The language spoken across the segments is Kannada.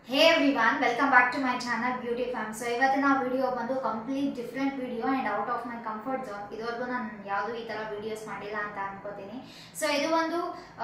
hey everyone welcome back to my channel beauty fam so ಇವತ್ತಿನ ವಿಡಿಯೋ ಬಂದು complete different video and out of my comfort zone ಇದುವರೆಗೂ ನಾನು ಯಾವುದೂ ಈ ಥರ ವಿಡಿಯೋಸ್ ಮಾಡಿಲ್ಲ ಅಂತ ಅನ್ಕೋತೀನಿ ಸೊ ಇದು ಒಂದು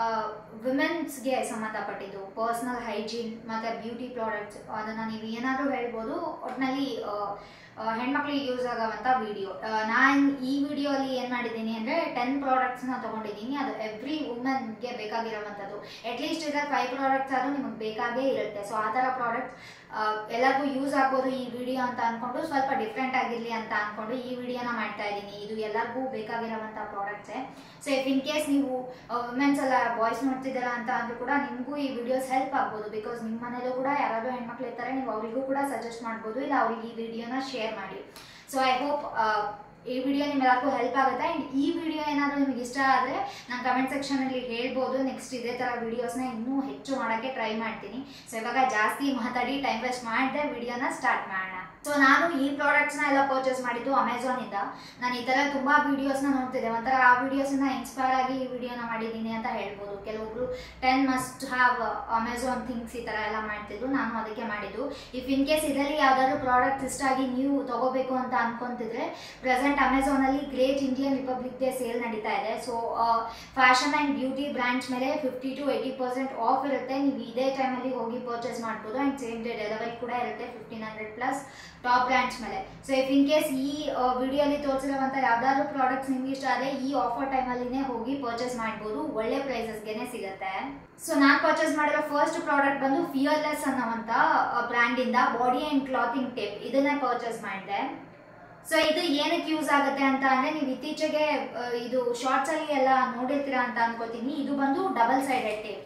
ವಿಮೆನ್ಸ್ಗೆ ಸಂಬಂಧಪಟ್ಟಿದ್ದು ಪರ್ಸ್ನಲ್ ಹೈಜೀನ್ ಮತ್ತು ಬ್ಯೂಟಿ ಪ್ರಾಡಕ್ಟ್ಸ್ ಅದನ್ನು ನೀವು ಏನಾದರೂ ಹೇಳ್ಬೋದು ಒಟ್ಟಿನಲ್ಲಿ ಹೆಣ್ಮಕ್ಳಿಗೆ ಯೂಸ್ ಆಗೋವಂಥ ವಿಡಿಯೋ ನಾನು ಈ ವಿಡಿಯೋಲಿ ಏನು ಮಾಡಿದ್ದೀನಿ ಅಂದರೆ ಟೆನ್ ಪ್ರಾಡಕ್ಟ್ಸ್ನ ತೊಗೊಂಡಿದ್ದೀನಿ ಅದು ಎವ್ರಿ ವುಮೆನ್ಗೆ ಬೇಕಾಗಿರೋವಂಥದ್ದು ಅಟ್ಲೀಸ್ಟ್ ಇದ್ರೆ ಫೈವ್ ಪ್ರಾಡಕ್ಟ್ಸ್ ಆದರೂ ನಿಮಗೆ ಬೇಕಾಗೇ ಇರುತ್ತೆ ಸೊ ಆ ಥರ ಪ್ರಾಡಕ್ಟ್ಸ್ ಎಲ್ಲರಿಗೂ ಯೂಸ್ ಆಗ್ಬೋದು ಈ ವಿಡಿಯೋ ಅಂತ ಅಂದ್ಕೊಂಡು ಸ್ವಲ್ಪ ಡಿಫ್ರೆಂಟ್ ಆಗಿರಲಿ ಅಂತ ಅಂದ್ಕೊಂಡು ಈ ವಿಡಿಯೋನ ಮಾಡ್ತಾ ಇದ್ದೀನಿ ಇದು ಎಲ್ಲರಿಗೂ ಬೇಕಾಗಿರೋವಂಥ ಪ್ರಾಡಕ್ಟ್ಸೇ ಸೊ ಇಫ್ ಇನ್ ಕೇಸ್ ನೀವು ವುಮೆನ್ಸ್ ಎಲ್ಲ ಬಾಯ್ಸ್ ನೋಡ್ತಿದ್ದೀರಾ ಅಂತ ಅಂದ್ರೂ ಕೂಡ ನಿಮಗೂ ಈ ವಿಡಿಯೋಸ್ ಹೆಲ್ಪ್ ಆಗ್ಬೋದು ಬಿಕಾಸ್ ನಿಮ್ಮ ಮನೇಲೂ ಕೂಡ ಯಾರಾದರೂ ಹೆಣ್ಮಕ್ಳು ಇರ್ತಾರೆ ನೀವು ಅವರಿಗೂ ಕೂಡ ಸಜೆಸ್ಟ್ ಮಾಡ್ಬೋದು ಇಲ್ಲ ಅವ್ರಿಗೆ ಈ ವಿಡಿಯೋನ ಶೇರ್ ಮಾಡಿ ಸೊ ಐ ಹೋಪ್ ಈ ವಿಡಿಯೋ ನಿಮ್ಮೆಲ್ಲರಿಗೂ ಹೆಲ್ಪ್ ಆಗುತ್ತೆ ಆ್ಯಂಡ್ ಈ ವಿಡಿಯೋ ಏನಾದರೂ ನಿಮಗೆ ಇಷ್ಟ ಆದರೆ ನಾನು ಕಮೆಂಟ್ ಸೆಕ್ಷನಲ್ಲಿ ಹೇಳ್ಬೋದು ನೆಕ್ಸ್ಟ್ ಇದೇ ಥರ ವಿಡಿಯೋಸ್ನ ಇನ್ನೂ ಹೆಚ್ಚು ಮಾಡೋಕ್ಕೆ ಟ್ರೈ ಮಾಡ್ತೀನಿ ಸೊ ಇವಾಗ ಜಾಸ್ತಿ ಮಾತಾಡಿ ಟೈಮ್ ವೇಸ್ಟ್ ಮಾಡಿದೆ ವಿಡಿಯೋನ ಸ್ಟಾರ್ಟ್ ಮಾಡೋಣ ಸೊ ನಾನು ಈ ಪ್ರಾಡಕ್ಟ್ಸ್ನ ಎಲ್ಲ ಪರ್ಚೇಸ್ ಮಾಡಿದ್ದು ಅಮೆಝಾನಿಂದ ನಾನು ಈ ಥರ ತುಂಬ ವೀಡಿಯೋಸ್ನ ನೋಡ್ತಿದ್ದೆ ಒಂಥರ ಆ ವೀಡಿಯೋಸಿಂದ ಇನ್ಸ್ಪೈರ್ ಆಗಿ ಈ ವಿಡಿಯೋನ ಮಾಡಿದ್ದೀನಿ ಅಂತ ಹೇಳ್ಬೋದು ಕೆಲವೊಬ್ರು ten must have Amazon things ಈ ಥರ ಎಲ್ಲ ಮಾಡ್ತಿದ್ರು ನಾನು ಅದಕ್ಕೆ ಮಾಡಿದ್ದು ಇಫ್ ಇನ್ ಕೇಸ್ ಇದರಲ್ಲಿ ಯಾವ್ದಾದ್ರು ಪ್ರಾಡಕ್ಟ್ ಇಷ್ಟ ಆಗಿ ನೀವು ತಗೋಬೇಕು ಅಂತ ಅನ್ಕೊಂತಿದ್ರೆ ಪ್ರೆಸೆಂಟ್ ಅಮೆಝಾನಲ್ಲಿ great Indian republic day sale ನಡೀತಾ ಇದೆ so fashion and beauty brands ಮೇಲೆ fifty to eighty percent off ಇರುತ್ತೆ ನೀವು ಇದೇ ಟೈಮಲ್ಲಿ ಹೋಗಿ ಪರ್ಚೇಸ್ ಮಾಡ್ಬೋದು ಆ್ಯಂಡ್ ಸೇಮ್ ಡೇ ಡೆಲಿವರಿ ಕೂಡ ಇರುತ್ತೆ fifteen hundred plus top brands ಮೇಲೆ ಸೊ ಇಫ್ ಇನ್ ಕೇಸ್ ಈ ವಿಡಿಯೋಲಿ ತೋರಿಸಿರುವಂಥ ಯಾವ್ದಾದ್ರು ಪ್ರಾಡಕ್ಟ್ಸ್ ನಿಮ್ಗೆ ಇಷ್ಟ ಆದರೆ ಈ ಆಫರ್ ಟೈಮಲ್ಲಿನೇ ಹೋಗಿ ಪರ್ಚೇಸ್ ಮಾಡ್ಬೋದು ಒಳ್ಳೆ ಪ್ರೈಸಸ್ಗೆನೆ ಸಿಗುತ್ತೆ ಸೊ ನಾನು ಪರ್ಚೇಸ್ ಮಾಡಿರೋ ಫಸ್ಟ್ ಪ್ರಾಡಕ್ಟ್ ಬಂದು ಫಿಯರ್ಲೆಸ್ ಅನ್ನೋವಂಥ ಬ್ರ್ಯಾಂಡಿಂದ ಬಾಡಿ ಆ್ಯಂಡ್ ಕ್ಲಾತಿಂಗ್ ಟೇಪ್ ಇದನ್ನೇ ಪರ್ಚೇಸ್ ಮಾಡಿದೆ ಸೊ ಇದು ಏನಕ್ಕೆ ಯೂಸ್ ಆಗುತ್ತೆ ಅಂತ ಅಂದರೆ ನೀವು ಇತ್ತೀಚೆಗೆ ಇದು ಶಾರ್ಟ್ಸಲ್ಲಿ ಎಲ್ಲ ನೋಡಿರ್ತೀರಾ ಅಂತ ಅನ್ಕೋತೀನಿ ಇದು ಬಂದು ಡಬಲ್ ಸೈಡೆಡ್ ಟೇಪ್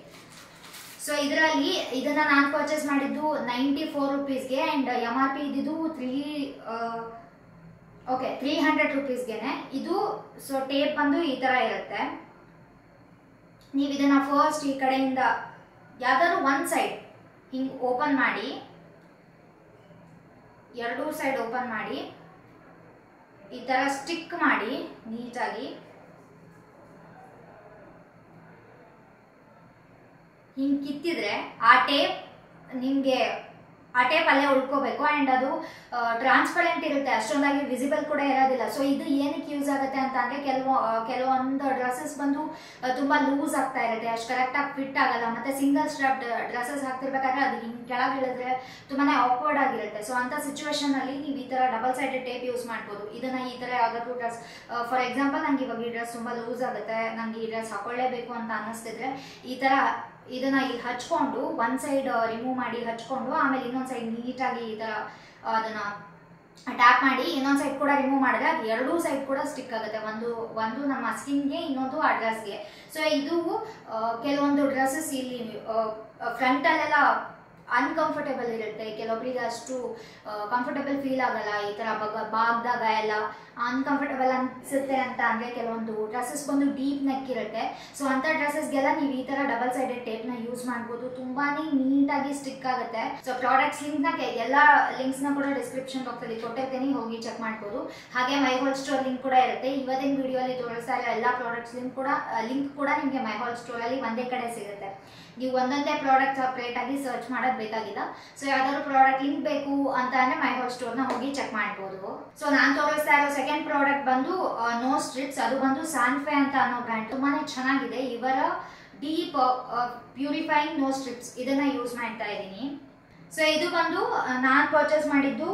ಸೊ ಇದರಲ್ಲಿ ಇದನ್ನ ನಾನು ಪರ್ಚೇಸ್ ಮಾಡಿದ್ದು ನೈಂಟಿ ಫೋರ್ ರುಪೀಸ್ಗೆ ಆ್ಯಂಡ್ ಎಮ್ ಆರ್ ಪಿ ಇದ್ದಿದ್ದು ತ್ರೀ ಓಕೆ ತ್ರೀ ಹಂಡ್ರೆಡ್ ರುಪೀಸ್ಗೆನೆ ಇದು ಸೊ ಟೇಪ್ ಬಂದು ಈ ಥರ ಇರುತ್ತೆ ನೀವು ಇದನ್ನ ಫಸ್ಟ್ ಈ ಕಡೆಯಿಂದ ಯಾವ್ದಾದ್ರು ಒನ್ ಸೈಡ್ ಹಿಂಗೆ ಓಪನ್ ಮಾಡಿ ಎರಡೂ ಸೈಡ್ ಓಪನ್ ಮಾಡಿ ಈ ಥರ ಸ್ಟಿಕ್ ಮಾಡಿ ನೀಟಾಗಿ ಹಿಂಗೆ ಕಿತ್ತಿದ್ರೆ ಆ ಟೇಪ್ ನಿಮಗೆ ಆ ಟೇಪ್ ಅಲ್ಲೇ ಉಳ್ಕೋಬೇಕು ಆ್ಯಂಡ್ ಅದು ಟ್ರಾನ್ಸ್ಪರೆಂಟ್ ಇರುತ್ತೆ ಅಷ್ಟೊಂದಾಗಿ ವಿಸಿಬಲ್ ಕೂಡ ಇರೋದಿಲ್ಲ ಸೊ ಇದು ಏನಕ್ಕೆ ಯೂಸ್ ಆಗುತ್ತೆ ಅಂತ ಅಂದರೆ ಕೆಲವು ಕೆಲವೊಂದು ಡ್ರೆಸ್ಸಸ್ ಬಂದು ತುಂಬ ಲೂಸ್ ಆಗ್ತಾ ಇರುತ್ತೆ ಅಷ್ಟು ಕರೆಕ್ಟಾಗಿ ಫಿಟ್ ಆಗಲ್ಲ ಮತ್ತು ಸಿಂಗಲ್ ಸ್ಟ್ರಾಪ್ ಡ್ರೆಸ್ಸಸ್ ಹಾಕ್ತಿರ್ಬೇಕಾದ್ರೆ ಅದು ಹಿಂಗೆ ಕೆಳಗೆ ಇಳಿದ್ರೆ ತುಂಬಾ ಆಕ್ವರ್ಡ್ ಆಗಿರುತ್ತೆ ಸೊ ಅಂಥ ಸಿಚುವೇಶನಲ್ಲಿ ನೀವು ಈ ಥರ ಡಬಲ್ ಸೈಡೆಡ್ ಟೇಪ್ ಯೂಸ್ ಮಾಡ್ಬೋದು ಇದನ್ನು ಈ ಥರ ಯಾವುದಾದ್ರು ಡ್ರೆಸ್ ಫಾರ್ ಎಕ್ಸಾಂಪಲ್ ನಂಗೆ ಇವಾಗ ಈ ಡ್ರೆಸ್ ತುಂಬ ಲೂಸ್ ಆಗುತ್ತೆ ನಂಗೆ ಈ ಡ್ರೆಸ್ ಹಾಕೊಳ್ಳೇಬೇಕು ಅಂತ ಅನ್ನಿಸ್ತಿದ್ರೆ ಈ ಥರ ಇದನ್ನ ಇಲ್ಲಿ ಹಚ್ಕೊಂಡು ಒಂದ್ ಸೈಡ್ ರಿಮೂವ್ ಮಾಡಿ ಹಚ್ಕೊಂಡು ಆಮೇಲೆ ಇನ್ನೊಂದ್ ಸೈಡ್ ನೀಟಾಗಿ ಈ ತರ ಅದನ್ನ ಟ್ಯಾಪ್ ಮಾಡಿ ಇನ್ನೊಂದ್ ಸೈಡ್ ಕೂಡ ರಿಮೂವ್ ಮಾಡಿದ್ರೆ ಅದು ಎರಡೂ ಸೈಡ್ ಕೂಡ ಸ್ಟಿಕ್ ಆಗುತ್ತೆ ಒಂದು ಒಂದು ನಮ್ಮ ಸ್ಕಿನ್ಗೆ ಇನ್ನೊಂದು ಆ ಡ್ರೆಸ್ಗೆ ಸೊ ಇದು ಕೆಲವೊಂದು ಡ್ರೆಸ್ಸಸ್ ಇಲ್ಲಿ ಫ್ರಂಟಲ್ಲೆಲ್ಲ ಅನ್ಕಂಫರ್ಟೇಬಲ್ ಇರುತ್ತೆ ಕೆಲವೊಬ್ಬರಿಗೆ ಅಷ್ಟು ಕಂಫರ್ಟೇಬಲ್ ಫೀಲ್ ಆಗಲ್ಲ ಈ ಥರ ಬಗ ಬಾಗ್ದಾಗ ಎಲ್ಲ ಅನ್ಕಂಫರ್ಟೇಬಲ್ ಅನಿಸುತ್ತೆ ಅಂತ ಅಂದರೆ ಕೆಲವೊಂದು ಡ್ರೆಸ್ಸಸ್ ಬಂದು ಡೀಪ್ ನೆಕ್ ಇರುತ್ತೆ ಸೊ ಅಂಥ ಡ್ರೆಸ್ಸಸ್ಗೆಲ್ಲ ನೀವು ಈ ಥರ ಡಬಲ್ ಸೈಡೆಡ್ ಟೇಪ್ನ ಯೂಸ್ ಮಾಡ್ಬೋದು ತುಂಬಾ ನೀಟಾಗಿ ಸ್ಟಿಕ್ ಆಗುತ್ತೆ ಸೊ ಪ್ರಾಡಕ್ಟ್ಸ್ ಲಿಂಕ್ನ ಎಲ್ಲ ಲಿಂಕ್ಸ್ನ ಕೂಡ ಡಿಸ್ಕ್ರಿಪ್ಷನ್ ಬಾಕ್ಸಲ್ಲಿ ಕೊಟ್ಟಿರ್ತೀನಿ ಹೋಗಿ ಚೆಕ್ ಮಾಡ್ಬೋದು ಹಾಗೆ ಮೈ ಹೋಲ್ ಸ್ಟೋರ್ ಲಿಂಕ್ ಕೂಡ ಇರುತ್ತೆ ಇವತ್ತಿನ ವಿಡಿಯೋಲಿ ತೋರಿಸ್ತಾ ಇರೋ ಎಲ್ಲ ಪ್ರಾಡಕ್ಟ್ಸ್ ಲಿಂಕ್ ಕೂಡ ಲಿಂಕ್ ಕೂಡ ನಿಮಗೆ ಮೈ ಹೋಲ್ ಸ್ಟೋರಲ್ಲಿ ಒಂದೇ ಕಡೆ ಸಿಗುತ್ತೆ ನೀವು ಒಂದೊಂದೇ ಪ್ರಾಡಕ್ಟ್ ಸಪ್ರೇಟ್ ಆಗಿ ಸರ್ಚ್ ಮಾಡೋದು ಬೇಕಾಗಿಲ್ಲ ಸೊ ಯಾವ್ದಾದ್ರು ಪ್ರಾಡಕ್ಟ್ ಲಿಂಕ್ ಬೇಕು ಅಂತ ಅಂದ್ರೆ ಮೈ ಹೋಲ್ ಸ್ಟೋರ್ನ ಹೋಗಿ ಚೆಕ್ ಮಾಡ್ಬೋದು ಸೊ ನಾನು ತೋರಿಸ್ತಾ ಇರೋ ಸೆಕೆಂಡ್ ಪ್ರಾಡಕ್ಟ್ ಬಂದು ನೋ ಸ್ಟ್ರಿಪ್ಸ್ ಅದು ಬಂದು ಸಾನ್ಫೆ ಅಂತ ಅನ್ನೋ ಬ್ರ್ಯಾಂಡ್ ತುಂಬಾನೇ ಚೆನ್ನಾಗಿದೆ ಇವರ ಡೀಪ್ ಪ್ಯೂರಿಫೈಯಿಂಗ್ ನೋ ಸ್ಟ್ರಿಪ್ಸ್ ಇದನ್ನ ಯೂಸ್ ಮಾಡ್ತಾ ಇದ್ದೀನಿ ಸೊ ಇದು ಬಂದು ನಾನು ಪರ್ಚೇಸ್ ಮಾಡಿದ್ದು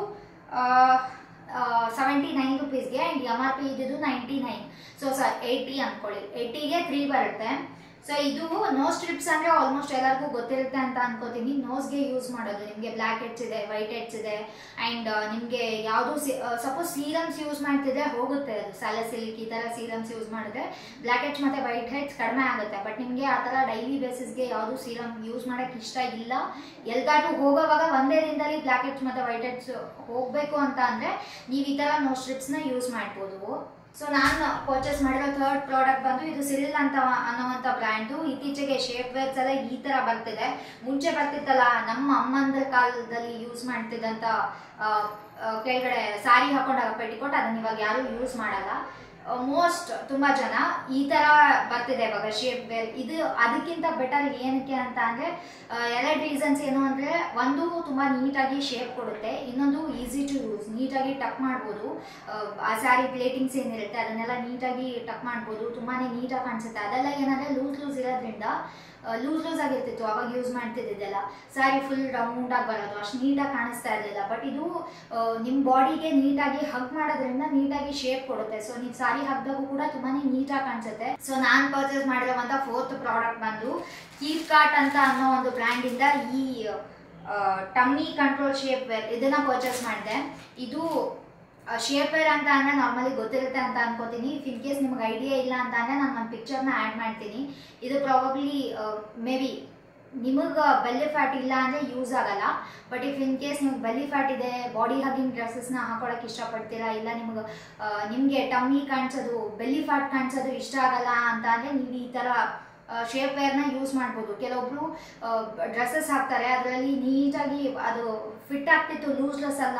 ಸೆವೆಂಟಿ ನೈನ್ ರುಪೀಸ್ಗೆ ಆ್ಯಂಡ್ ಎಮ್ ಆರ್ ಪಿ ಇದ್ದಿದ್ದು ನೈಂಟಿ ನೈನ್ ಸೊ ಸ ಏಯ್ಟಿ ಅಂದ್ಕೊಳ್ಳಿ ಏಯ್ಟಿಗೆ ತ್ರೀ ಬರುತ್ತೆ ಸೊ ಇದು ನೋ ಸ್ಟ್ರಿಪ್ಸ್ ಅಂದರೆ ಆಲ್ಮೋಸ್ಟ್ ಎಲ್ಲರಿಗೂ ಗೊತ್ತಿರುತ್ತೆ ಅಂತ ಅನ್ಕೋತೀನಿ ನೋಸ್ಗೆ ಯೂಸ್ ಮಾಡೋದು ನಿಮಗೆ ಬ್ಲ್ಯಾಕ್ ಹೆಡ್ಸ್ ಇದೆ ವೈಟ್ ಹೆಡ್ಸ್ ಇದೆ ಆ್ಯಂಡ್ ನಿಮಗೆ ಯಾವುದು ಸಪೋಸ್ ಸೀರಮ್ಸ್ ಯೂಸ್ ಮಾಡ್ತಿದ್ರೆ ಹೋಗುತ್ತೆ ಅದು ಸ್ಯಾಲಸಿಲಿಕ್ ಈ ಥರ ಸೀರಮ್ಸ್ ಯೂಸ್ ಮಾಡಿದ್ರೆ ಬ್ಲ್ಯಾಕ್ ಹೆಡ್ಸ್ ಮತ್ತು ವೈಟ್ ಹೆಡ್ಸ್ ಕಡಿಮೆ ಆಗುತ್ತೆ ಬಟ್ ನಿಮಗೆ ಆ ಥರ ಡೈಲಿ ಬೇಸಿಸ್ಗೆ ಯಾವುದು ಸೀರಮ್ ಯೂಸ್ ಮಾಡೋಕ್ಕೆ ಇಷ್ಟ ಇಲ್ಲ ಎಲ್ಗಾದ್ರೂ ಹೋಗೋವಾಗ ಒಂದೇ ದಿನದಲ್ಲಿ ಬ್ಲ್ಯಾಕ್ ಹೆಡ್ಸ್ ಮತ್ತು ವೈಟ್ ಹೆಡ್ಸ್ ಹೋಗಬೇಕು ಅಂತ ಅಂದರೆ ನೀವು ಈ ಥರ ನೋ ಸ್ಟ್ರಿಪ್ಸ್ನ ಯೂಸ್ ಮಾಡ್ಬೋದು ಸೊ ನಾನು ಪರ್ಚೇಸ್ ಮಾಡಿರೋ ಥರ್ಡ್ ಪ್ರಾಡಕ್ಟ್ ಬಂದು ಇದು ಸಿರಿಲ್ ಅಂತ ಅನ್ನೋವಂಥ ಬ್ರ್ಯಾಂಡು ಇತ್ತೀಚೆಗೆ ಶೇಪ್ ವೇರ್ಸ್ ಎಲ್ಲ ಈ ಥರ ಬರ್ತಿದೆ ಮುಂಚೆ ಬರ್ತಿತ್ತಲ್ಲ ನಮ್ಮ ಅಮ್ಮಂದ್ರ ಕಾಲದಲ್ಲಿ ಯೂಸ್ ಮಾಡ್ತಿದ್ದಂಥ ಕೆಳಗಡೆ ಸಾರಿ ಹಾಕೊಂಡಾಗ ಪೆಟ್ಟಿಕೊಟ್ಟು ಅದನ್ನ ಇವಾಗ ಯಾರೂ ಯೂಸ್ ಮಾಡಲ್ಲ ಮೋಸ್ಟ್ ತುಂಬಾ ಜನ ಈ ತರ ಬರ್ತಿದೆ ಇವಾಗ ಶೇಪ್ ವೇರ್ ಇದು ಅದಕ್ಕಿಂತ ಬೆಟರ್ ಏನಕ್ಕೆ ಅಂತ ಅಂದ್ರೆ ಆ, ಎರಡು ರೀಸನ್ಸ್ ಏನು ಅಂದ್ರೆ ಒಂದು ತುಂಬಾ ನೀಟಾಗಿ ಶೇಪ್ ಕೊಡುತ್ತೆ ಇನ್ನೊಂದು ಈಸಿ ಟು ಯೂಸ್ ನೀಟಾಗಿ ಟಕ್ ಮಾಡ್ಬೋದು ಆ ಸ್ಯಾರಿ ಪ್ಲೇಟಿಂಗ್ಸ್ ಏನಿರುತ್ತೆ ಅದನ್ನೆಲ್ಲ ನೀಟಾಗಿ ಟಕ್ ಮಾಡ್ಬೋದು ತುಂಬಾನೇ ನೀಟಾಗಿ ಕಾಣಿಸುತ್ತೆ ಅದೆಲ್ಲ ಏನಂದ್ರೆ ಲೂಸ್ ಲೂಸ್ ಇರೋದ್ರಿಂದ ಲೂಸ್ ಲೂಸ್ ಆಗಿರ್ತಿತ್ತು ಅವಾಗ ಯೂಸ್ ಮಾಡ್ತಿದ್ದಿದ್ದೆಲ್ಲ ಸ್ಯಾರಿ ಫುಲ್ ರೌಂಡ್ ಆಗಿ ಬರೋದು ಅಷ್ಟು ನೀಟಾಗಿ ಕಾಣಿಸ್ತಾ ಇರಲಿಲ್ಲ ಬಟ್ ಇದು ನಿಮ್ಮ ಬಾಡಿಗೆ ನೀಟಾಗಿ ಹಗ್ ಮಾಡೋದ್ರಿಂದ ನೀಟಾಗಿ ಶೇಪ್ ಕೊಡುತ್ತೆ ಸೊ ನೀವು ಸಾರಿ ಹಗ್ದಾಗೂ ಕೂಡ ತುಂಬಾನೇ ನೀಟಾಗಿ ಕಾಣಿಸುತ್ತೆ ಸೊ ನಾನು ಪರ್ಚೇಸ್ ಮಾಡಿರುವಂತ ಫೋರ್ತ್ ಪ್ರಾಡಕ್ಟ್ ಬಂದು ಕೀಪ್ ಕಾರ್ಟ್ ಅಂತ ಅನ್ನೋ ಒಂದು ಬ್ರ್ಯಾಂಡ್ ಇಂದ ಈ ಟಮ್ಮಿ ಕಂಟ್ರೋಲ್ ಶೇಪ್ ವೇರ್ ಇದನ್ನ ಪರ್ಚೇಸ್ ಮಾಡಿದೆ ಇದು ಶೇಪ್ ವೇರ್ ಅಂತ ಅಂದ್ರೆ ನಾರ್ಮಲಿ ಗೊತ್ತಿರುತ್ತೆ ಅಂತ ಅನ್ಕೋತೀನಿ ಇಫ್ ಇನ್ ಕೇಸ್ ನಿಮ್ಗೆ ಐಡಿಯಾ ಇಲ್ಲ ಅಂತ ಅಂದ್ರೆ ನಾನು ಒಂದು ಪಿಕ್ಚರ್ನ ಆ್ಯಡ್ ಮಾಡ್ತೀನಿ ಇದು ಪ್ರಾಬಬ್ಲಿ ಮೇ ಬಿ ನಿಮಗೆ ಬೆಲ್ಲಿ ಫ್ಯಾಟ್ ಇಲ್ಲ ಅಂದರೆ ಯೂಸ್ ಆಗಲ್ಲ ಬಟ್ ಇಫ್ ಇನ್ ಕೇಸ್ ನಿಮ್ಗೆ ಬೆಲ್ಲಿ ಫ್ಯಾಟ್ ಇದೆ ಬಾಡಿ ಹಗಿಂಗ್ ಡ್ರೆಸ್ಸಸ್ನ ಹಾಕೊಳಕ್ಕೆ ಇಷ್ಟಪಡ್ತೀರಾ ಇಲ್ಲ ನಿಮ್ಗೆ ನಿಮಗೆ ಟಮ್ಮಿ ಕಾಣಿಸೋದು ಬೆಲ್ಲಿ ಫ್ಯಾಟ್ ಕಾಣಿಸೋದು ಇಷ್ಟ ಆಗಲ್ಲ ಅಂತ ಅಂದರೆ ನೀವು ಈ ಥರ ಶೇಪ್ ವೇರ್ನ ಯೂಸ್ ಮಾಡ್ಬೋದು ಕೆಲವೊಬ್ರು ಡ್ರೆಸ್ಸಸ್ ಹಾಕ್ತಾರೆ ಅದರಲ್ಲಿ ನೀಟಾಗಿ ಅದು ಫಿಟ್ ಆಗ್ತಿತ್ತು ಲೂಸ್ಲೆಸ್ ಅಲ್ಲ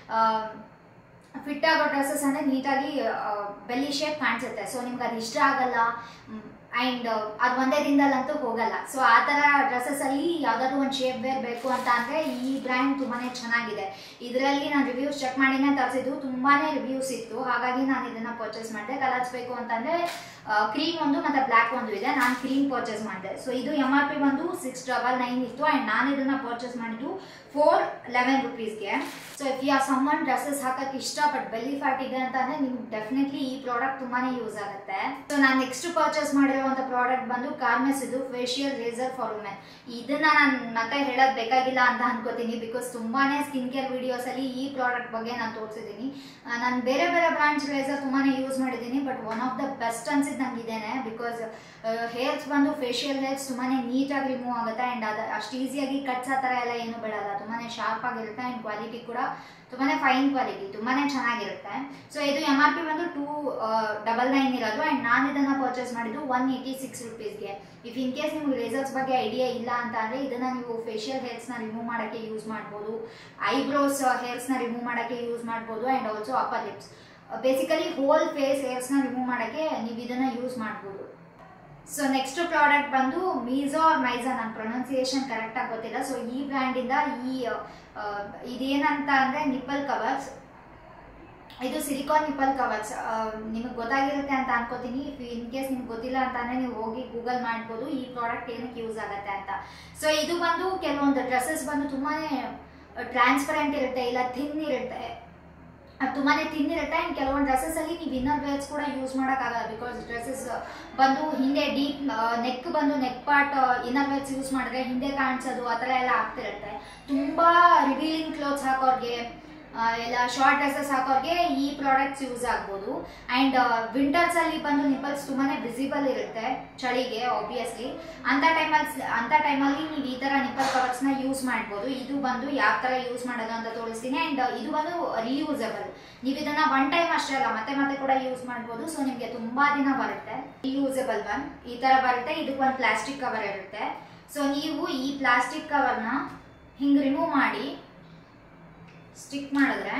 ಫಿಟ್ ಆಗೋ ಡ್ರೆಸ್ಸಸ್ ಅಂದರೆ ನೀಟಾಗಿ ಬೆಲ್ಲಿ ಶೇಪ್ ಕಾಣಿಸುತ್ತೆ ಸೊ ನಿಮ್ಗೆ ಅದು ಇಷ್ಟ ಆಗಲ್ಲ ಆ್ಯಂಡ್ ಅದು ಒಂದೇ ದಿನದಲ್ಲಂತೂ ಹೋಗಲ್ಲ ಸೊ ಆ ಥರ ಡ್ರೆಸ್ಸಸಲ್ಲಿ ಯಾವುದಾದ್ರು ಒಂದು ಶೇಪ್ ವೇರ್ ಬೇಕು ಅಂತ ಅಂದರೆ ಈ ಬ್ರ್ಯಾಂಡ್ ತುಂಬಾ ಚೆನ್ನಾಗಿದೆ ಇದರಲ್ಲಿ ನಾನು ರಿವ್ಯೂಸ್ ಚೆಕ್ ಮಾಡಿನೇ ತರಿಸಿದ್ದು ತುಂಬಾ ರಿವ್ಯೂಸ್ ಇತ್ತು ಹಾಗಾಗಿ ನಾನು ಇದನ್ನು ಪರ್ಚೇಸ್ ಮಾಡಿದೆ ಕಲರ್ಸ್ ಬೇಕು ಅಂತಂದರೆ ಕ್ರೀಮ್ ಒಂದು ಮತ್ತು ಬ್ಲ್ಯಾಕ್ ಒಂದು ಇದೆ ನಾನು ಕ್ರೀಮ್ ಪರ್ಚೇಸ್ ಮಾಡಿದೆ ಸೊ ಇದು ಎಮ್ ಆರ್ ಪಿ ಬಂದು ಸಿಕ್ಸ್ ಡಬಲ್ ನೈನ್ ಇತ್ತು ಆ್ಯಂಡ್ ನಾನು ಇದನ್ನು ಪರ್ಚೇಸ್ ಮಾಡಿದ್ದು ಫೋರ್ ಲೆವೆನ್ ರುಪೀಸ್ಗೆ ಸೊ ಇಫ್ ಯಾ ಸಮ್ಮನ್ ಡ್ರೆಸ್ಸಸ್ ಹಾಕಕ್ಕೆ ಇಷ್ಟ ಬಟ್ ಬೆಲ್ಲಿ ಫ್ಯಾಟ್ ಇದೆ ಅಂತಂದ್ರೆ ನಿಮ್ಗೆ ಡೆಫಿನೆಟ್ಲಿ ಈ ಪ್ರಾಡಕ್ಟ್ ತುಂಬಾನೇ ಯೂಸ್ ಆಗುತ್ತೆ ಸೊ ನಾನು ನೆಕ್ಸ್ಟ್ ಪರ್ಚೇಸ್ ಮಾಡಿರುವಂತ ಪ್ರಾಡಕ್ಟ್ ಬಂದು ಕಾರ್ಮೆಸ್ ಇದು ಫೇಶಿಯಲ್ ರೇಸರ್ ಫಾರ್ ವುಮೆನ್ ಇದನ್ನ ನಾನು ಮತ್ತೆ ಹೇಳೋದು ಬೇಕಾಗಿಲ್ಲ ಅಂತ ಅನ್ಕೋತೀನಿ ಬಿಕಾಸ್ ತುಂಬಾನೇ ಸ್ಕಿನ್ ಕೇರ್ ವಿಡಿಯೋಸ್ ಅಲ್ಲಿ ಈ ಪ್ರಾಡಕ್ಟ್ ಬಗ್ಗೆ ನಾನು ತೋರಿಸಿದ್ದೀನಿ ನಾನು ಬೇರೆ ಬೇರೆ ಬ್ರಾಂಚ್ ರೇಸರ್ ತುಂಬಾನೇ ಯೂಸ್ ಮಾಡಿದ್ದೀನಿ but one of the best ಅನ್ಸಿದ್ದು ನಂಗೆ ಇದೇನೆ ಬಿಕಾಸ್ ಹೇರ್ಸ್ ಬಂದು ಫೇಶಿಯಲ್ ಹೇರ್ಸ್ ತುಂಬಾನೇ ನೀಟಾಗಿ ರಿಮೂವ್ ಆಗುತ್ತೆ ಆ್ಯಂಡ್ ಅದು ಅಷ್ಟು ಈಸಿಯಾಗಿ ಕಟ್ಸ್ ಆ ಥರ ಎಲ್ಲ ಏನು ಬೀಳಲ್ಲ ತುಂಬಾನೇ ಶಾರ್ಪ್ ಆಗಿರುತ್ತೆ ಆ್ಯಂಡ್ ಕ್ವಾಲಿಟಿ ಕೂಡ ತುಂಬಾನೇ ಫೈನ್ ಕ್ವಾಲಿಟಿ ತುಂಬಾನೇ ಚೆನ್ನಾಗಿರುತ್ತೆ ಸೊ ಇದು ಎಮ್ ಆರ್ ಪಿ ಬಂದು ಟೂ ಡಬಲ್ ನೈನ್ ಇರೋದು ಆ್ಯಂಡ್ ನಾನು ಇದನ್ನು ಪರ್ಚೇಸ್ ಮಾಡಿದ್ದು ಒನ್ ಏಯ್ಟಿ ಸಿಕ್ಸ್ ರುಪೀಸ್ಗೆ ಇಫ್ ಇನ್ ಕೇಸ್ ನಿಮ್ಗೆ ರೇಸರ್ಸ್ ಬಗ್ಗೆ ಐಡಿಯಾ ಇಲ್ಲ ಅಂತ ಅಂದರೆ ಇದನ್ನು ನೀವು ಫೇಶಿಯಲ್ ಹೇರ್ಸ್ನ ರಿಮೂವ್ ಮಾಡೋಕ್ಕೆ ಯೂಸ್ ಮಾಡ್ಬೋದು ಐಬ್ರೋಸ್ ಹೇರ್ಸ್ನ ರಿಮೂವ್ ಮಾಡೋಕ್ಕೆ ಯೂಸ್ ಮಾಡ್ಬೋದು and also upper lips basically whole face ಹೇರ್ಸ್ನ ರಿಮೂವ್ ಮಾಡೋಕ್ಕೆ ನೀವು ಇದನ್ನು ಯೂಸ್ ಮಾಡ್ಬೋದು ಸೊ ನೆಕ್ಸ್ಟ್ ಪ್ರಾಡಕ್ಟ್ ಬಂದು ಮೀಝೋ ಆರ್ ಮೈಝಾ ನನ್ನ ಪ್ರೊನೌನ್ಸಿಯೇಷನ್ ಕರೆಕ್ಟಾಗಿ ಗೊತ್ತಿಲ್ಲ ಸೊ ಈ ಬ್ರ್ಯಾಂಡಿಂದ ಈ ಆ, ಇದೇನಂತ ಅಂದರೆ ನಿಪ್ಪಲ್ ಕವರ್ಸ್ ಇದು ಸಿಲಿಕಾನ್ ನಿಪ್ಪಲ್ ಕವರ್ಸ್ ನಿಮಗೆ ಗೊತ್ತಾಗಿರುತ್ತೆ ಅಂತ ಅನ್ಕೋತೀನಿ ಇಫ್ ಇನ್ ಕೇಸ್ ನಿಮ್ಗೆ ಗೊತ್ತಿಲ್ಲ ಅಂತಂದರೆ ನೀವು ಹೋಗಿ ಗೂಗಲ್ ಮಾಡ್ಬೋದು ಈ ಪ್ರಾಡಕ್ಟ್ ಏನಕ್ಕೆ ಯೂಸ್ ಆಗುತ್ತೆ ಅಂತ ಸೊ ಇದು ಬಂದು ಕೆಲವೊಂದು ಡ್ರೆಸ್ಸಸ್ ಬಂದು ತುಂಬಾ ಟ್ರಾನ್ಸ್ಪರೆಂಟ್ ಇರುತ್ತೆ ಇಲ್ಲ ಥಿನ್ ಇರುತ್ತೆ ಅದು ತುಂಬಾನೇ ತಿನ್ನಿರುತ್ತೆ ಆ್ಯಂಡ್ ಕೆಲವೊಂದು ಡ್ರೆಸ್ಸಸ್ ಅಲ್ಲಿ ನೀವು ಇನ್ನರ್ ವೇರ್ಸ್ ಕೂಡ ಯೂಸ್ ಮಾಡೋಕ್ಕಾಗಲ್ಲ ಬಿಕಾಸ್ ಡ್ರೆಸ್ಸಸ್ ಬಂದು ಹಿಂದೆ ಡೀಪ್ ನೆಕ್ ಬಂದು neck part inner wears use ಮಾಡಿದ್ರೆ ಹಿಂದೆ ಕಾಣಿಸೋದು ಆ ಥರ ಎಲ್ಲ ಆಗ್ತಿರುತ್ತೆ ತುಂಬಾ ರಿವೀಲಿಂಗ್ ಕ್ಲೋತ್ಸ್ ಹಾಕೋರ್ಗೆ ಆ, ಎಲ್ಲ ಶಾರ್ಟ್ ಡ್ರೆಸ್ಸಸ್ ಹಾಕೋರ್ಗೆ ಈ ಪ್ರಾಡಕ್ಟ್ಸ್ ಯೂಸ್ ಆಗ್ಬೋದು ಆ್ಯಂಡ್ ವಿಂಟರ್ಸ್ ಅಲ್ಲಿ ಬಂದು ನಿಪ್ಪಲ್ಸ್ ತುಂಬಾನೇ ವಿಸಿಬಲ್ ಇರುತ್ತೆ ಚಳಿಗೆ ಆಬ್ವಿಯಸ್ಲಿ ಅಂತ ಟೈಮಲ್ಲಿ ಅಂತ ಟೈಮಲ್ಲಿ ನೀವು ಈ ಥರ ನಿಪ್ಪಲ್ ಕವರ್ಸ್ನ ಯೂಸ್ ಮಾಡ್ಬೋದು ಇದು ಬಂದು ಯಾವ ಥರ ಯೂಸ್ ಮಾಡೋದು ಅಂತ ತೋರಿಸ್ತೀನಿ ಆ್ಯಂಡ್ ಇದು ಬಂದು ರೀಯೂಸಬಲ್ ನೀವು ಇದನ್ನ ಒನ್ ಟೈಮ್ ಅಷ್ಟೇ ಅಲ್ಲ ಮತ್ತೆ ಮತ್ತೆ ಕೂಡ ಯೂಸ್ ಮಾಡ್ಬೋದು ಸೊ ನಿಮಗೆ ತುಂಬಾ ದಿನ ಬರುತ್ತೆ ರೀಯೂಸಬಲ್ ಒನ್ ಈ ಥರ ಬರುತ್ತೆ ಇದಕ್ಕೆ ಒಂದು ಪ್ಲಾಸ್ಟಿಕ್ ಕವರ್ ಇರುತ್ತೆ ಸೊ ನೀವು ಈ ಪ್ಲಾಸ್ಟಿಕ್ ಕವರ್ನ ಹಿಂಗೆ ರಿಮೂವ್ ಮಾಡಿ ಸ್ಟಿಕ್ ಮಾಡಿದ್ರೆ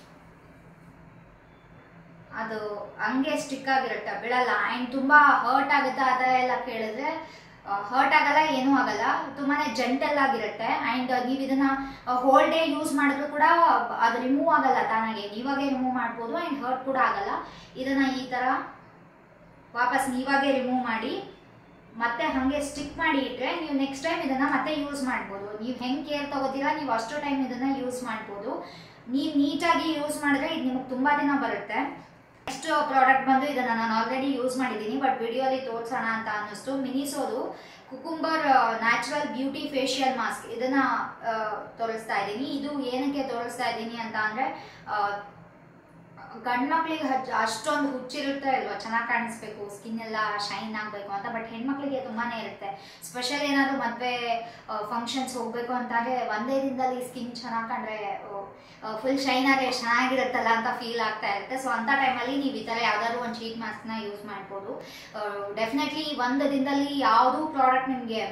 ಅದು ಹಂಗೆ ಸ್ಟಿಕ್ ಆಗಿರುತ್ತೆ ಬೀಳಲ್ಲ ಆ್ಯಂಡ್ ತುಂಬ ಹರ್ಟ್ ಆಗುತ್ತೆ ಆ ಥರ ಎಲ್ಲ ಕೇಳಿದ್ರೆ ಹರ್ಟ್ ಆಗಲ್ಲ ಏನೂ ಆಗಲ್ಲ ತುಂಬಾನೇ ಜೆಂಟಲ್ ಆಗಿರುತ್ತೆ ಆ್ಯಂಡ್ ನೀವು ಇದನ್ನ ಹೋಲ್ ಡೇ ಯೂಸ್ ಮಾಡಿದ್ರು ಕೂಡ ಅದು ರಿಮೂವ್ ಆಗಲ್ಲ ತಾನಾಗೆ ನೀವಾಗೆ ರಿಮೂವ್ ಮಾಡ್ಬೋದು ಆ್ಯಂಡ್ ಹರ್ಟ್ ಕೂಡ ಆಗಲ್ಲ ಇದನ್ನ ಈ ಥರ ವಾಪಸ್ ನೀವಾಗೆ ರಿಮೂವ್ ಮಾಡಿ ಮತ್ತೆ ಹಾಗೆ ಸ್ಟಿಕ್ ಮಾಡಿ ಇಟ್ರೆ ನೀವು ನೆಕ್ಸ್ಟ್ ಟೈಮ್ ಇದನ್ನ ಮತ್ತೆ ಯೂಸ್ ಮಾಡ್ಬೋದು ನೀವು ಹೆಂಗೆ ಕೇರ್ ತಗೋತೀರಾ ನೀವು ಅಷ್ಟು ಟೈಮ್ ಇದನ್ನ ಯೂಸ್ ಮಾಡ್ಬೋದು ನೀವು ನೀಟಾಗಿ ಯೂಸ್ ಮಾಡಿದ್ರೆ ಇದು ನಿಮಗೆ ತುಂಬಾ ದಿನ ಬರುತ್ತೆ ನೆಕ್ಸ್ಟ್ ಪ್ರಾಡಕ್ಟ್ ಬಂದು ಇದನ್ನ ನಾನು ಆಲ್ರೆಡಿ ಯೂಸ್ ಮಾಡಿದ್ದೀನಿ ಬಟ್ ವಿಡಿಯೋಲಿ ತೋರಿಸೋಣ ಅಂತ ಅನ್ನಿಸ್ತು ಮಿನಿಸೋದು cucumber natural beauty facial mask ಇದನ್ನ ಆ, ತೋರಿಸ್ತಾ ಇದ್ದೀನಿ ಇದು ಏನಕ್ಕೆ ತೋರಿಸ್ತಾ ಇದ್ದೀನಿ ಅಂತ ಅಂದ್ರೆ ಆ, ಗಂಡ್ ಮಕ್ಳಿಗೆ ಹಚ್ ಅಷ್ಟೊಂದು ಹುಚ್ಚಿರುತ್ತೆ ಅಲ್ವಾ ಚೆನ್ನಾಗಿ ಕಾಣಿಸ್ಬೇಕು ಸ್ಕಿನ್ ಎಲ್ಲ ಶೈನ್ ಆಗಬೇಕು ಅಂತ ಬಟ್ ಹೆಣ್ಮಕ್ಳಿಗೆ ತುಂಬಾನೇ ಇರುತ್ತೆ ಸ್ಪೆಷಲ್ ಏನಾದ್ರು ಮದುವೆ ಫಂಕ್ಷನ್ಸ್ ಹೋಗ್ಬೇಕು ಅಂತಂದ್ರೆ ಒಂದೇ ದಿನದಲ್ಲಿ ಸ್ಕಿನ್ ಚೆನ್ನಾಗಿ ಕಂಡ್ರೆ ಫುಲ್ ಶೈನ್ ಆದರೆ ಚೆನ್ನಾಗಿರುತ್ತಲ್ಲ ಅಂತ ಫೀಲ್ ಆಗ್ತಾ ಇರುತ್ತೆ ಸೊ ಅಂಥ ಟೈಮಲ್ಲಿ ನೀವು ಈ ಥರ ಯಾವ್ದಾದ್ರು ಒಂದು ಶೀಟ್ ಮಾಸ್ಕ್ನ ಯೂಸ್ ಮಾಡ್ಬೋದು ಡೆಫಿನೆಟ್ಲಿ ಒಂದು ದಿನದಲ್ಲಿ ಯಾವುದೂ ಪ್ರಾಡಕ್ಟ್ ನಿಮಗೆ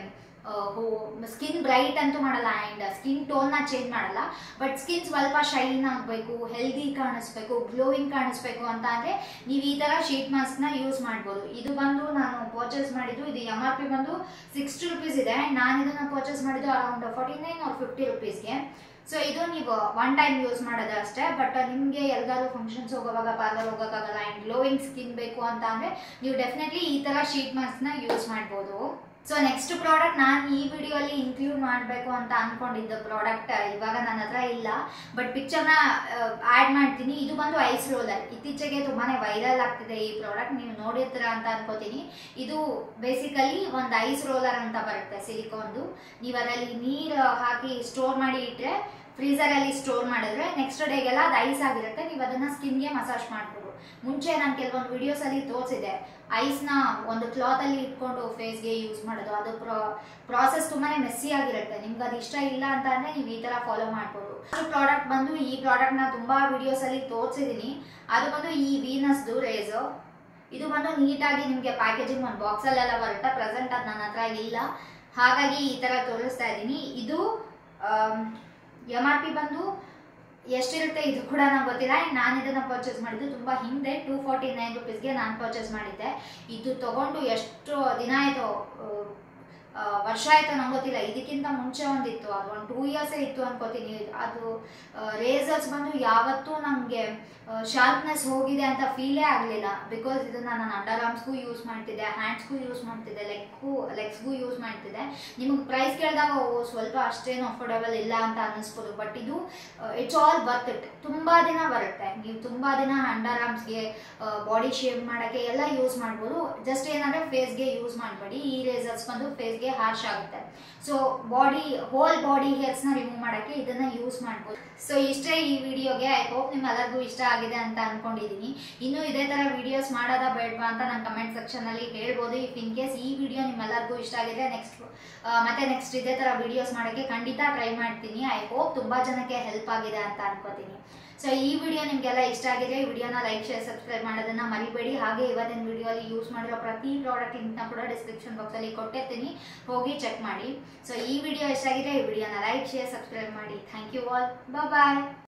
ಸ್ಕಿನ್ ಬ್ರೈಟ್ ಅಂತೂ ಮಾಡಲ್ಲ ಆ್ಯಂಡ್ ಸ್ಕಿನ್ ಟೋನ್ನ ಚೇಂಜ್ ಮಾಡಲ್ಲ ಬಟ್ ಸ್ಕಿನ್ ಸ್ವಲ್ಪ ಶೈನ್ ಆಗಬೇಕು ಹೆಲ್ದಿ ಕಾಣಿಸ್ಬೇಕು ಗ್ಲೋಯಿಂಗ್ ಕಾಣಿಸ್ಬೇಕು ಅಂತ ಅಂದರೆ ನೀವು ಈ ಥರ ಶೀಟ್ ಮಾಸ್ಕ್ನ ಯೂಸ್ ಮಾಡ್ಬೋದು ಇದು ಬಂದು ನಾನು ಪರ್ಚೇಸ್ ಮಾಡಿದ್ದು ಇದು ಎಮ್ ಆರ್ ಪಿ ಬಂದು ಸಿಕ್ಸ್ಟಿ ರುಪೀಸ್ ಇದೆ ನಾನು ಇದನ್ನು ಪರ್ಚೇಸ್ ಮಾಡಿದ್ದು around forty nine or fifty ರುಪೀಸ್ಗೆ ಸೊ ಇದು ನೀವು ಒನ್ ಟೈಮ್ ಯೂಸ್ ಮಾಡೋದು ಅಷ್ಟೇ ಬಟ್ ನಿಮಗೆ ಎಲ್ಲಾದ್ರೂ ಫಂಕ್ಷನ್ಸ್ ಹೋಗೋವಾಗ ಪಾರ್ಲರ್ ಹೋಗೋಕ್ಕಾಗಲ್ಲ ಆ್ಯಂಡ್ ಗ್ಲೋಯಿಂಗ್ ಸ್ಕಿನ್ ಬೇಕು ಅಂತ ಅಂದರೆ ನೀವು ಡೆಫಿನೆಟ್ಲಿ ಈ ಥರ ಶೀಟ್ ಮಾಸ್ಕ್ನ ಯೂಸ್ ಮಾಡ್ಬೋದು ಸೊ ನೆಕ್ಸ್ಟ್ ಪ್ರಾಡಕ್ಟ್ ನಾನು ಈ ವಿಡಿಯೋಲಿ ಇನ್ಕ್ಲೂಡ್ ಮಾಡಬೇಕು ಅಂತ ಅಂದ್ಕೊಂಡಿದ್ದ ಪ್ರಾಡಕ್ಟ್ ಇವಾಗ ನನ್ನ ಹತ್ರ ಇಲ್ಲ ಬಟ್ ಪಿಕ್ಚರ್ನ ಆ್ಯಡ್ ಮಾಡ್ತೀನಿ ಇದು ಬಂದು ಐಸ್ ರೋಲರ್ ಇತ್ತೀಚೆಗೆ ತುಂಬಾ ವೈರಲ್ ಆಗ್ತಿದೆ ಈ ಪ್ರಾಡಕ್ಟ್ ನೀವು ನೋಡಿರ್ತೀರ ಅಂತ ಅನ್ಕೋತೀನಿ ಇದು ಬೇಸಿಕಲಿ ಒಂದು ಐಸ್ ರೋಲರ್ ಅಂತ ಬರುತ್ತೆ ಸಿಲಿಕಾನ್ದು ನೀವು ಅದರಲ್ಲಿ ನೀರು ಹಾಕಿ ಸ್ಟೋರ್ ಮಾಡಿ ಇಟ್ಟರೆ ಫ್ರೀಸರಲ್ಲಿ ಸ್ಟೋರ್ ಮಾಡಿದ್ರೆ ನೆಕ್ಸ್ಟ್ ಡೇಗೆಲ್ಲ ಅದು ಐಸ್ ಆಗಿರುತ್ತೆ ನೀವು ಅದನ್ನು ಸ್ಕಿನ್ಗೆ ಮಸಾಜ್ ಮಾಡ್ಬೋದು ಮುಂಚೆ ನಾನು ಕೆಲವೊಂದು ವಿಡಿಯೋಸಲ್ಲಿ ತೋರಿಸಿದೆ ಐಸ್ನ ಒಂದು ಕ್ಲಾತಲ್ಲಿ ಇಟ್ಕೊಂಡು ಫೇಸ್ಗೆ ಯೂಸ್ ಮಾಡೋದು ಅದು ಪ್ರಾ ಪ್ರಾಸೆಸ್ ತುಂಬಾ ಮೆಸ್ಸಿ ಆಗಿರುತ್ತೆ ನಿಮ್ಗೆ ಅದು ಇಷ್ಟ ಇಲ್ಲ ಅಂತ ಅಂದರೆ ನೀವು ಈ ಥರ ಫಾಲೋ ಮಾಡ್ಬೋದು ಪ್ರಾಡಕ್ಟ್ ಬಂದು ಈ ಪ್ರಾಡಕ್ಟ್ನ ತುಂಬ ವಿಡಿಯೋಸಲ್ಲಿ ತೋರಿಸಿದ್ದೀನಿ ಅದು ಬಂದು ಈ ವೀನಸ್ದು ರೇಸು ಇದು ಬಂದು ನೀಟಾಗಿ ನಿಮಗೆ ಪ್ಯಾಕೇಜಿಂಗ್ ಒಂದು ಬಾಕ್ಸಲ್ಲೆಲ್ಲ ಬರುತ್ತೆ ಪ್ರೆಸೆಂಟ್ ಅದು ನನ್ನ ಹತ್ರ ಇಲ್ಲ ಹಾಗಾಗಿ ಈ ಥರ ತೋರಿಸ್ತಾ ಇದ್ದೀನಿ ಇದು ಎಮ್ ಆರ್ ಪಿ ಬಂದು ಎಷ್ಟಿರುತ್ತೆ ಇದು ಕೂಡ ನಂಗೆ ಗೊತ್ತಿಲ್ಲ ನಾನು ಇದನ್ನು ಪರ್ಚೇಸ್ ಮಾಡಿದ್ದು ತುಂಬ ಹಿಂದೆ ಟೂ ಫಾರ್ಟಿ ನೈನ್ ರುಪೀಸ್ಗೆ ನಾನು ಪರ್ಚೇಸ್ ಮಾಡಿದ್ದೆ ಇದು ತಗೊಂಡು ಎಷ್ಟು ದಿನ ಆಯಿತು ವರ್ಷ ಆಯಿತು ನಂಗೆ ಗೊತ್ತಿಲ್ಲ ಇದಕ್ಕಿಂತ ಮುಂಚೆ ಒಂದಿತ್ತು ಅದು ಒಂದು ಟೂ ಇಯರ್ಸೇ ಇತ್ತು ಅನ್ಕೋತೀನಿ ಅದು ರೇಸರ್ಸ್ ಬಂದು ಯಾವತ್ತೂ ನನಗೆ ಶಾರ್ಪ್ನೆಸ್ ಹೋಗಿದೆ ಅಂತ ಫೀಲೇ ಆಗಲಿಲ್ಲ ಬಿಕಾಸ್ ಇದನ್ನು ನಾನು ಅಂಡರ್ ಆರ್ಮ್ಸ್ಗೂ ಯೂಸ್ ಮಾಡ್ತಿದ್ದೆ ಹ್ಯಾಂಡ್ಸ್ಗೂ ಯೂಸ್ ಮಾಡ್ತಿದ್ದೆ ಲೆಗ್ಗೂ ಲೆಗ್ಸ್ಗೂ ಯೂಸ್ ಮಾಡ್ತಿದ್ದೆ ನಿಮಗೆ ಪ್ರೈಸ್ ಕೇಳಿದಾಗ ಓ ಸ್ವಲ್ಪ ಅಷ್ಟೇನು ಅಫೋರ್ಡಬಲ್ ಇಲ್ಲ ಅಂತ ಅನ್ನಿಸ್ಬೋದು ಬಟ್ ಇದು ಇಟ್ಸ್ ಆಲ್ ವರ್ತ್ ಇಟ್ ತುಂಬ ದಿನ ಬರುತ್ತೆ ನೀವು ತುಂಬ ದಿನ ಅಂಡರ್ ಆರ್ಮ್ಸ್ಗೆ ಬಾಡಿ ಶೇವ್ ಮಾಡೋಕ್ಕೆ ಎಲ್ಲ ಯೂಸ್ ಮಾಡ್ಬೋದು ಜಸ್ಟ್ ಏನಂದರೆ ಫೇಸ್ಗೆ ಯೂಸ್ ಮಾಡಬೇಡಿ ಈ ರೇಸರ್ಸ್ ಬಂದು ಫೇಸ್ಗೆ ಹಾರ್ಶ್ ಆಗುತ್ತೆ ಸೊ ಬಾಡಿ ಹೋಲ್ ಬಾಡಿ ಹೇರ್ಸ್ನ ರಿಮೂವ್ ಮಾಡೋಕ್ಕೆ ಇದನ್ನು ಯೂಸ್ ಮಾಡ್ಬೋದು ಸೊ ಇಷ್ಟೇ ಈ ವಿಡಿಯೋಗೆ ಐ ಹೋಪ್ ನಿಮ್ಮೆಲ್ಲರಿಗೂ ಇಷ್ಟ ಆಗಿದೆ ಅಂತ ಅನ್ಕೊಂಡಿದ್ದೀನಿ ಇನ್ನು ಇದೇ ಥರ ವಿಡಿಯೋಸ್ ಮಾಡೋದಾ ಬೇಡವಾ ಅಂತ ನಾನು ಕಮೆಂಟ್ ಸೆಕ್ಷನಲ್ಲಿ ಹೇಳ್ಬೋದು ಇಫ್ ಇನ್ ಕೇಸ್ ಈ ವಿಡಿಯೋ ನಿಮ್ಮೆಲ್ಲರಿಗೂ ಇಷ್ಟ ಆಗಿದೆ ನೆಕ್ಸ್ಟ್ ಮತ್ತೆ ನೆಕ್ಸ್ಟ್ ಇದೇ ಥರ ವಿಡಿಯೋಸ್ ಮಾಡೋಕ್ಕೆ ಖಂಡಿತ ಟ್ರೈ ಮಾಡ್ತೀನಿ ಐ ಹೋಪ್ ತುಂಬ ಜನಕ್ಕೆ ಹೆಲ್ಪ್ ಆಗಿದೆ ಅಂತ ಅನ್ಕೋತೀನಿ ಸೊ ಈ ವಿಡಿಯೋ ನಿಮಗೆಲ್ಲ ಇಷ್ಟ ಆಗಿದೆ ಈ ವಿಡಿಯೋನ ಲೈಕ್ ಶೇರ್ ಸಬ್ಸ್ಕ್ರೈಬ್ ಮಾಡೋದನ್ನ ಮರಿಬೇಡಿ ಹಾಗೆ ಇವತ್ತಿನ ವಿಡಿಯೋಲಿ ಯೂಸ್ ಮಾಡಿರೋ ಪ್ರತಿ ಪ್ರಾಡಕ್ಟ್ ಲಿಂಕ್ನ ಕೂಡ ಡಿಸ್ಕ್ರಿಪ್ಷನ್ ಬಾಕ್ಸಲ್ಲಿ ಕೊಟ್ಟಿರ್ತೀನಿ ಹೋಗಿ ಚೆಕ್ ಮಾಡಿ ಸೊ ಈ ವಿಡಿಯೋ ಇಷ್ಟ ಆಗಿದೆ ಈ ವಿಡಿಯೋನ ಲೈಕ್ ಶೇರ್ ಸಬ್ಸ್ಕ್ರೈಬ್ ಮಾಡಿ ಥ್ಯಾಂಕ್ ಯು ಆಲ್ ಬಾಯ್